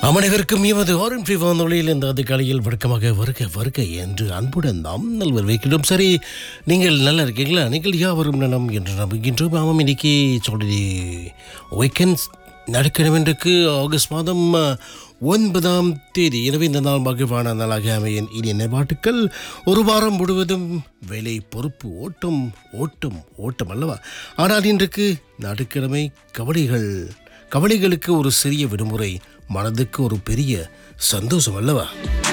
அமனைவருக்கும் எமது ஆரன் ஃப்ரீ வானொலியில் இந்த அதிகாலையில் வழக்கமாக வருக வருக என்று அன்புடன் நாம் நல்வர் வைக்கின்றோம் சரி நீங்கள் நல்லா இருக்கீங்களா நீங்கள் யாவரும் நலம் என்று நம்புகின்றோம் ஆமாம் இன்னைக்கு சொல்லி வீக்கெண்ட்ஸ் நடக்கணுமென்றுக்கு ஆகஸ்ட் மாதம் அஹ், ஒன்பதாம் தேதி எனவே இந்த நாள் மகிழ்வான நாளாக அமையின் இனிய நினைவாட்டுக்கள் ஒரு வாரம் முழுவதும் வேலை பொறுப்பு ஓட்டம் ஓட்டம் ஓட்டம் அல்லவா ஆனால் இன்றைக்கு நடுக்கிழமை கவலைகள் கவலைகளுக்கு ஒரு சிறிய விடுமுறை மனதுக்கு ஒரு பெரிய சந்தோஷம் அல்லவா